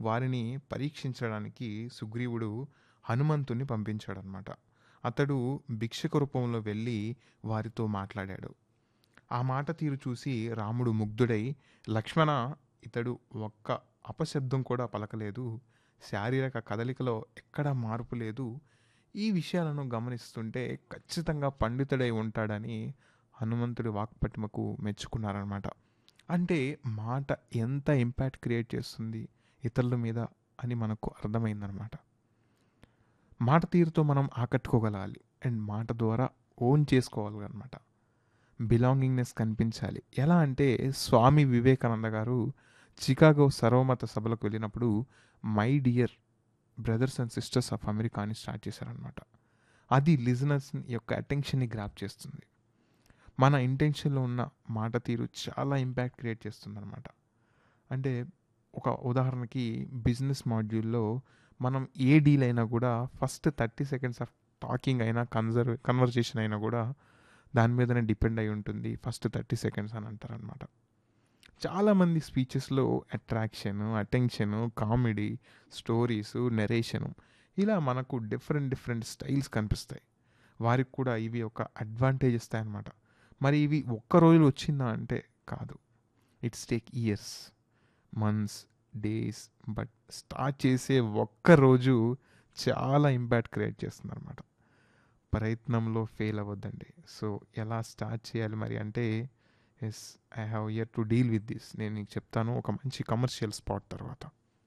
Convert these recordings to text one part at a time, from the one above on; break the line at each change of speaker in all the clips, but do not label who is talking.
వారిని పరీక్షించడానికి సుగ్రీవుడు హనుమంతుని పంపించాడనమాట అతడు భిక్షక రూపంలో వెళ్ళి వారితో మాట్లాడాడు ఆ మాట తీరు చూసి రాముడు ముగ్ధుడై లక్ష్మణ ఇతడు ఒక్క అపశబ్దం కూడా పలకలేదు శారీరక కదలికలో ఎక్కడా మార్పు లేదు ఈ విషయాలను గమనిస్తుంటే ఖచ్చితంగా పండితుడై ఉంటాడని హనుమంతుడి వాక్పటిమకు మెచ్చుకున్నారనమాట అంటే మాట ఎంత ఇంపాక్ట్ క్రియేట్ చేస్తుంది ఇతరుల మీద అని మనకు అర్థమైందనమాట మాట తీరుతో మనం ఆకట్టుకోగలగాలి అండ్ మాట ద్వారా ఓన్ చేసుకోవాలి అనమాట బిలాంగింగ్నెస్ కనిపించాలి ఎలా అంటే స్వామి వివేకానంద గారు చికాగో సర్వమత సభలకు వెళ్ళినప్పుడు my dear brothers and sisters of America అని స్టార్ట్ చేశారనమాట అది లిజనర్స్ యొక్క అటెన్షన్ని గ్రాప్ చేస్తుంది మన ఇంటెన్షన్లో ఉన్న మాట తీరు చాలా ఇంపాక్ట్ క్రియేట్ చేస్తుంది అనమాట అంటే ఒక ఉదాహరణకి బిజినెస్ మాడ్యూల్లో మనం ఏ డీల్ అయినా కూడా first thirty seconds of talking అయినా కన్జర్వ్ కన్వర్జేషన్ అయినా కూడా దాని మీదనే డిపెండ్ అయి ఉంటుంది ఫస్ట్ థర్టీ సెకండ్స్ అని అంటారనమాట చాలామంది స్పీచెస్లో attraction attention comedy stories narration ఇలా మనకు డిఫరెంట్ డిఫరెంట్ స్టైల్స్ కనిపిస్తాయి వారికి కూడా ఇవి ఒక అడ్వాంటేజ్ ఇస్తాయి అన్నమాట మరి ఇవి ఒక్క రోజులో వచ్చిందా అంటే కాదు it's take years months days but start చేసే ఒక్క రోజు చాలా ఇంపాక్ట్ క్రియేట్ చేస్తుంది అనమాట ప్రయత్నంలో ఫెయిల్ అవ్వద్దండి సో ఎలా స్టార్ట్ చేయాలి మరి అంటే yes I have year to deal with this నేను నీకు చెప్తాను ఒక మంచి కమర్షియల్ స్పాట్ తర్వాత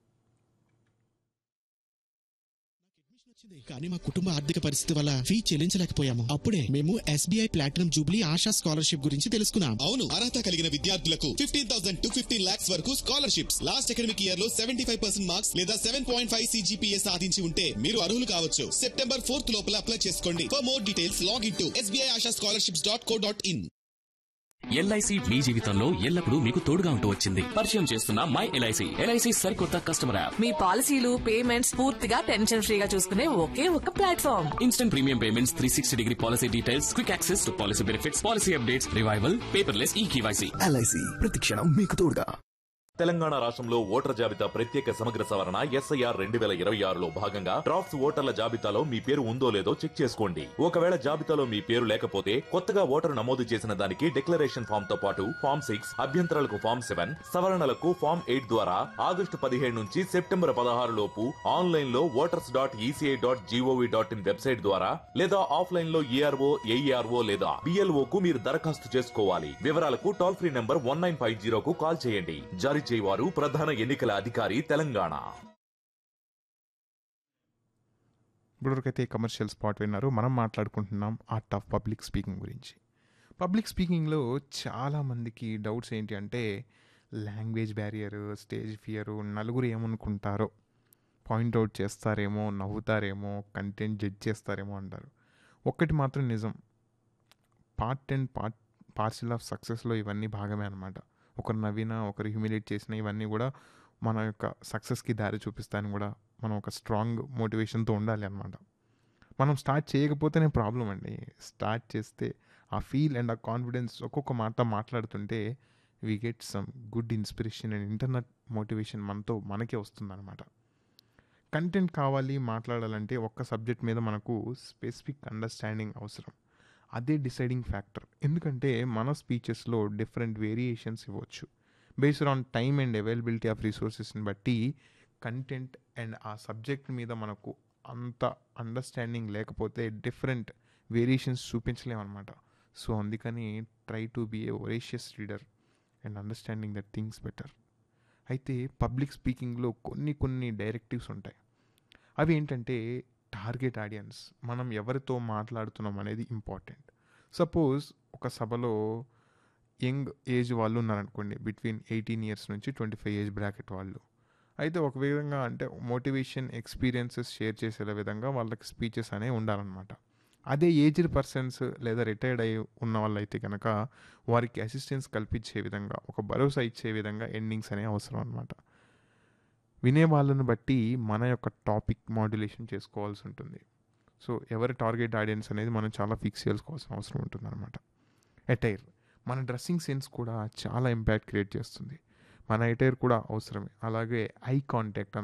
వచ్చింది. కానీ మా కుటుంబ ఆర్థిక పరిస్థితి వల్ల ఫీ చెల్లించలేకపోయాము అప్పుడే మేము SBI platinum jubilee Asha scholarship గురించి తెలుసుకున్నాం
అవును అర్హత కలిగిన విద్యార్థులకు fifteen thousand to fifteen lakhs వరకు స్కాలర్షిప్స్ లాస్ట్ అకాడమిక్ ఇయర్ లో సెవెంటీ ఫైవ్ పర్సెంట్ మార్క్స్ లేదా సెవెన్ పాయింట్ ఫైవ్ సిజిపిఏ సాధించి ఉంటే మీరు అర్హులు కావచ్చు సెప్టెంబర్ ఫోర్త్ లోపల అప్లై చేసుకోండి for more details log in to SBI Asha scholarships dot co dot in
LIC మీ జీవితంలో ఎల్లప్పుడూ మీకు తోడుగా ఉంటూ వచ్చింది పరిచయం చేస్తున్న మై ఎల్ఐసి ఎల్ఐసి సరికొత్త కస్టమర్ యాప్
మీ పాలసీలు పేమెంట్స్ పూర్తిగా టెన్షన్ ఫ్రీగా చూసుకునే ఒకే ఒక platform
instant premium payments three sixty degree policy details quick access to policy benefits policy updates revival paperless e KYC
LIC ప్రతిక్షణం మీకు తోడుగా
తెలంగాణ రాష్ట్రంలో ఓటర్ జాబితా ప్రత్యేక సమగ్ర సవరణ ఎస్ఐఆర్ రెండు వేల ఇరవై ఆరులో భాగంగా డ్రాఫ్ట్స్ ఓటర్ల జాబితాలో మీ పేరు ఉందో లేదో చెక్ చేసుకోండి ఒకవేళ జాబితాలో మీ పేరు లేకపోతే కొత్తగా ఓటరు నమోదు చేసిన దానికి డిక్లరేషన్ ఫామ్ తో పాటు ఫామ్ సిక్స్ అభ్యంతరాలకు ఫామ్ సెవెన్ సవరణలకు ఫామ్ ఎయిట్ ద్వారా ఆగస్టు పదిహేడు నుంచి సెప్టెంబర్ పదహారు లోపు ఆన్లైన్ లో voters dot ECI dot GOV dot in website ద్వారా లేదా ఆఫ్లైన్ లో ఈఆర్ఓ ఏఈఆర్ఓ లేదా బిఎల్ఓ కు మీరు దరఖాస్తు చేసుకోవాలి వివరాలకు toll free number one nine five జీరోకు కాల్ చేయండి జారీ చేయవారు ప్రధాన ఎన్నికల అధికారి తెలంగాణ
ఇప్పటివరకైతే కమర్షియల్ స్పాట్ విన్నారు మనం మాట్లాడుకుంటున్నాం ఆర్ట్ ఆఫ్ పబ్లిక్ స్పీకింగ్ గురించి పబ్లిక్ స్పీకింగ్లో చాలామందికి డౌట్స్ ఏంటి అంటే లాంగ్వేజ్ బ్యారియర్ స్టేజ్ ఫియర్ నలుగురు ఏమనుకుంటారో పాయింట్అవుట్ చేస్తారేమో నవ్వుతారేమో కంటెంట్ జడ్జ్ చేస్తారేమో అంటారు ఒక్కటి మాత్రం నిజం part and part parcel of సక్సెస్లో ఇవన్నీ భాగమే అనమాట ఒకరు నవ్వినా ఒకరు హ్యూమిలేట్ చేసినా ఇవన్నీ కూడా మన యొక్క సక్సెస్కి దారి చూపిస్తాయని కూడా మనం ఒక స్ట్రాంగ్ మోటివేషన్తో ఉండాలి అనమాట మనం స్టార్ట్ చేయకపోతేనే ప్రాబ్లం అండి స్టార్ట్ చేస్తే ఆ ఫీల్ అండ్ ఆ కాన్ఫిడెన్స్ ఒక్కొక్క మాట మాట్లాడుతుంటే we get some good inspiration and internet motivation మనతో మనకే వస్తుందన్నమాట కంటెంట్ కావాలి మాట్లాడాలంటే ఒక్క సబ్జెక్ట్ మీద మనకు స్పెసిఫిక్ అండర్స్టాండింగ్ అవసరం అదే డిసైడింగ్ ఫ్యాక్టర్ ఎందుకంటే మన స్పీచెస్లో డిఫరెంట్ వేరియేషన్స్ ఇవ్వచ్చు based on time and availability of రిసోర్సెస్ని బట్టి కంటెంట్ అండ్ ఆ సబ్జెక్ట్ మీద మనకు అంత అండర్స్టాండింగ్ లేకపోతే డిఫరెంట్ వేరియేషన్స్ చూపించలేమన్నమాట సో అందుకని try to be a voracious reader and understanding that things better అయితే పబ్లిక్ స్పీకింగ్లో కొన్ని కొన్ని డైరెక్టివ్స్ ఉంటాయి అవి ఏంటంటే టార్గెట్ ఆడియన్స్ మనం ఎవరితో మాట్లాడుతున్నాం అనేది ఇంపార్టెంట్ సపోజ్ ఒక సభలో యంగ్ ఏజ్ వాళ్ళు ఉన్నారనుకోండి బిట్వీన్ ఎయిటీన్ ఇయర్స్ నుంచి ట్వంటీ ఫైవ్ ఏజ్ బ్రాకెట్ వాళ్ళు అయితే ఒక విధంగా అంటే మోటివేషన్ ఎక్స్పీరియన్సెస్ షేర్ చేసే విధంగా వాళ్ళకి స్పీచెస్ అనేవి ఉండాలన్నమాట అదే ఏజ్డ్ పర్సన్స్ లేదా రిటైర్డ్ అయి ఉన్న వాళ్ళైతే కనుక వారికి అసిస్టెన్స్ కల్పించే విధంగా ఒక భరోసా ఇచ్చే విధంగా ఎండింగ్స్ అనేవి అవసరం అనమాట వినే వాళ్ళని బట్టి మన యొక్క టాపిక్ మాడ్యులేషన్ చేసుకోవాల్సి ఉంటుంది సో ఎవరి టార్గెట్ ఆడియన్స్ అనేది మనం చాలా ఫిక్స్ చేసుకోవాల్సిన అవసరం ఉంటుంది అనమాట అటైర్ మన డ్రెస్సింగ్ సెన్స్ కూడా చాలా ఇంపాక్ట్ క్రియేట్ చేస్తుంది మన ఎటైర్ కూడా అవసరమే అలాగే ఐ కాంటాక్ట్